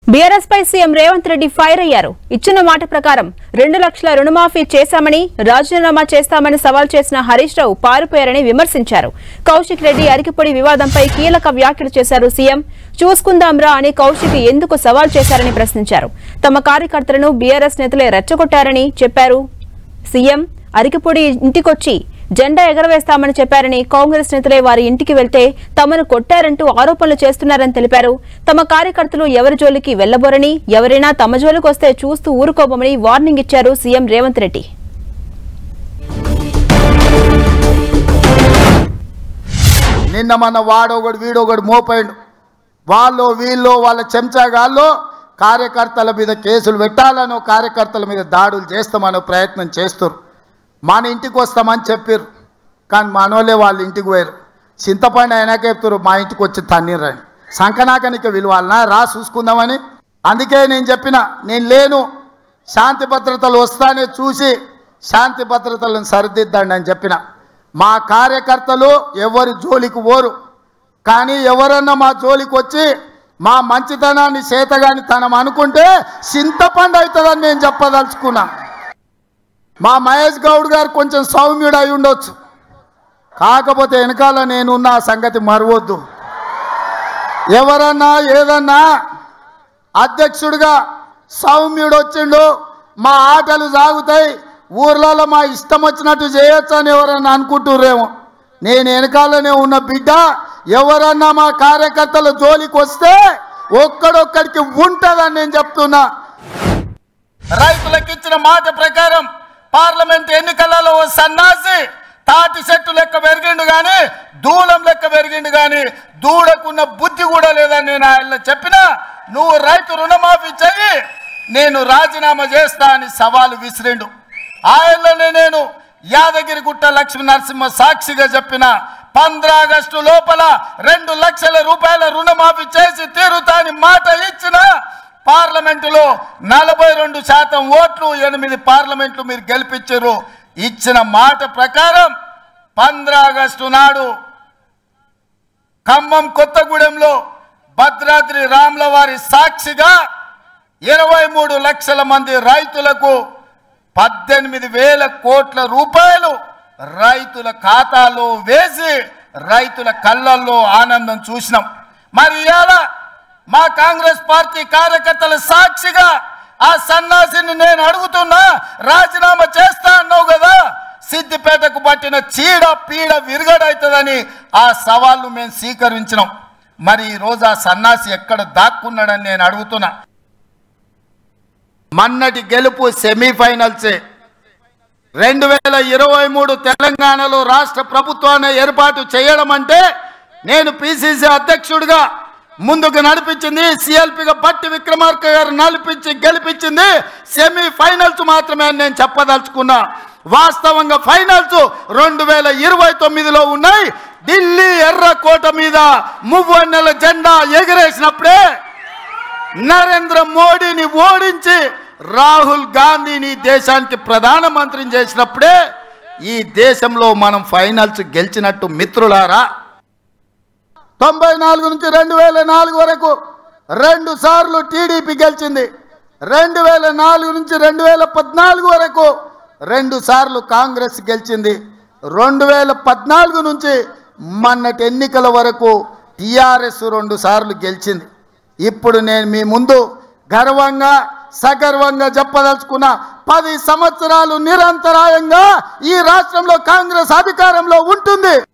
BRS పై CM Revanth Reddy fire అయ్యారు ఇచ్చిన మాట ప్రకారం రెండు లక్షల రుణమాఫీ చేశామని రాజీనామా చేస్తామని సవాల్ చేసిన హరీష్ రావు పారిపోయారని విమర్శించారు కౌశిక్ రెడ్డి అరికిపొడి వివాదంపై కీలక వ్యాఖ్యలు చేశారు సీఎం చూసుకుందాంరా అని కౌశిక్ ఎందుకు సవాల్ చేశారని ప్రశ్నించారు తమ కార్యకర్తలను బీఆర్ఎస్ నేతలే రెచ్చగొట్టారని చెప్పారు సీఎం అరికిపొడి ఇంటికొచ్చి జెండా ఎగరవేస్తామని చెప్పారని కాంగ్రెస్ నేతలే వారి ఇంటికి వెళ్తే తమను కొట్టారంటూ ఆరోపణలు చేస్తున్నారని తెలిపారు తమ కార్యకర్తలు ఎవరి జోలికి వెళ్లబోరని ఎవరైనా తమ జోలికి వస్తే చూస్తూ ఊరుకోబోమని వార్నింగ్ ఇచ్చారు సీఎం రేవంత్ రెడ్డి నిన్న మన వాడొకడు వీడొకడు మోపోయిండు వాళ్ళు వీళ్ళు వాళ్ళ చెంచాగాళ్ళు కార్యకర్తల మీద కేసులు పెట్టాలనో కార్యకర్తల మీద దాడులు చేస్తామనో ప్రయత్నం చేస్తారు మన ఇంటికి వస్తామని చెప్పారు కానీ మనోళ్ళే వాళ్ళ ఇంటికి పోయారు చింతపండు అయినాక చెప్తారు మా ఇంటికి వచ్చి తన్నీరని సంకనాకనికి విలువాలనా రా చూసుకుందామని అందుకే నేను చెప్పిన నేను లేను శాంతి భద్రతలు వస్తానే చూసి శాంతి భద్రతలను సరిదిద్దండి అని చెప్పిన మా కార్యకర్తలు ఎవరి జోలికి పోరు కానీ ఎవరన్నా మా జోలికి వచ్చి మా మంచితనాన్ని చేతగాని తనం అనుకుంటే చింతపండు అవుతుందని నేను చెప్పదలుచుకున్నా మా మహేష్ గౌడ్ గారు కొంచెం సౌమ్యుడు అయి ఉండొచ్చు కాకపోతే వెనకాల నేనున్న ఆ సంగతి మరవద్దు ఎవరన్నా ఏదన్నా అధ్యక్షుడిగా సౌమ్యుడు వచ్చిండు మా ఆటలు సాగుతాయి ఊర్లలో మా ఇష్టం వచ్చినట్టు చేయొచ్చు అని ఎవరన్నా అనుకుంటుర్రేమో నేను వెనకాలనే ఉన్న బిడ్డ ఎవరన్నా మా కార్యకర్తల జోలికి వస్తే ఒక్కడొక్కడికి ఉంటుందని నేను చెప్తున్నా రైతులకు ఇచ్చిన మాట ప్రకారం పార్లమెంట్ ఎన్నికలలో ఓ సన్నాసి తాటి చెట్టు లెక్క పెరిగిండు గాని దూలం లెక్క పెరిగిండు గాని దూడకున్న బుద్ధి కూడా లేదని నేను ఆయన చెప్పినా నువ్వు రైతు రుణమాఫీ చెయ్యి నేను రాజీనామా చేస్తా అని సవాలు విసిరిండు ఆయనలోనే నేను యాదగిరిగుట్ట లక్ష్మీ నరసింహ సాక్షిగా చెప్పిన పంద్ర ఆగస్టు లోపల రెండు లక్షల రూపాయల రుణమాఫీ చేసి తీరుతాని మాట ఇచ్చిన పార్లమెంటులో నలభై రెండు శాతం ఓట్లు ఎనిమిది పార్లమెంట్లు మీరు గెలిపించారు ఇచ్చిన మాట ప్రకారం పంద్ర ఆగస్టు నాడు ఖమ్మం కొత్తగూడెంలో భద్రాద్రి రాముల వారి సాక్షిగా ఇరవై మూడు లక్షల మంది రైతులకు పద్దెనిమిది వేల కోట్ల రూపాయలు రైతుల ఖాతాలో వేసి రైతుల కళ్ళల్లో ఆనందం చూసినాం మరి ఇవాళ మా కాంగ్రెస్ పార్టీ కార్యకర్తల సాక్షిగా ఆ సన్నాసిని నేను అడుగుతున్నా రాజీనామా చేస్తా అన్నావు కదా సిద్దిపేటకు పట్టిన చీడ పీడ విరుగడవుతుందని ఆ సవాళ్ళు మేము స్వీకరించినాం మరి ఈ రోజు ఆ సన్నాసి ఎక్కడ దాక్కున్నాడని నేను అడుగుతున్నా మన్నటి గెలుపు సెమీఫైనల్సే రెండు వేల ఇరవై మూడు తెలంగాణలో రాష్ట్ర ప్రభుత్వాన్ని ఏర్పాటు చేయడం అంటే నేను పిసిసి అధ్యక్షుడిగా ముందుకు నడిపించింది సిఎల్పిగా బట్టి విక్రమార్క గారు నడిపించి గెలిపించింది సెమీ ఫైనల్స్ మాత్రమే అని నేను చెప్పదలుచుకున్నా వాస్తవంగా ఫైనల్స్ రెండు వేల ఇరవై తొమ్మిదిలో ఉన్నాయి ఢిల్లీ ఎర్రకోట మీద మువ్వన్నెల జెండా ఎగిరేసినప్పుడే నరేంద్ర మోడీని ఓడించి రాహుల్ గాంధీని దేశానికి ప్రధానమంత్రిని చేసినప్పుడే ఈ దేశంలో మనం ఫైనల్స్ గెలిచినట్టు మిత్రులారా తొంభై నాలుగు నుంచి రెండు వేల నాలుగు వరకు రెండు సార్లు టీడీపీ గెలిచింది రెండు వేల నాలుగు నుంచి రెండు వేల పద్నాలుగు వరకు రెండు సార్లు కాంగ్రెస్ గెలిచింది రెండు వేల పద్నాలుగు నుంచి మొన్నటి ఎన్నికల వరకు టీఆర్ఎస్ రెండు సార్లు గెలిచింది ఇప్పుడు నేను మీ ముందు గర్వంగా సగర్వంగా చెప్పదలుచుకున్న పది సంవత్సరాలు నిరంతరాయంగా ఈ రాష్ట్రంలో కాంగ్రెస్ అధికారంలో ఉంటుంది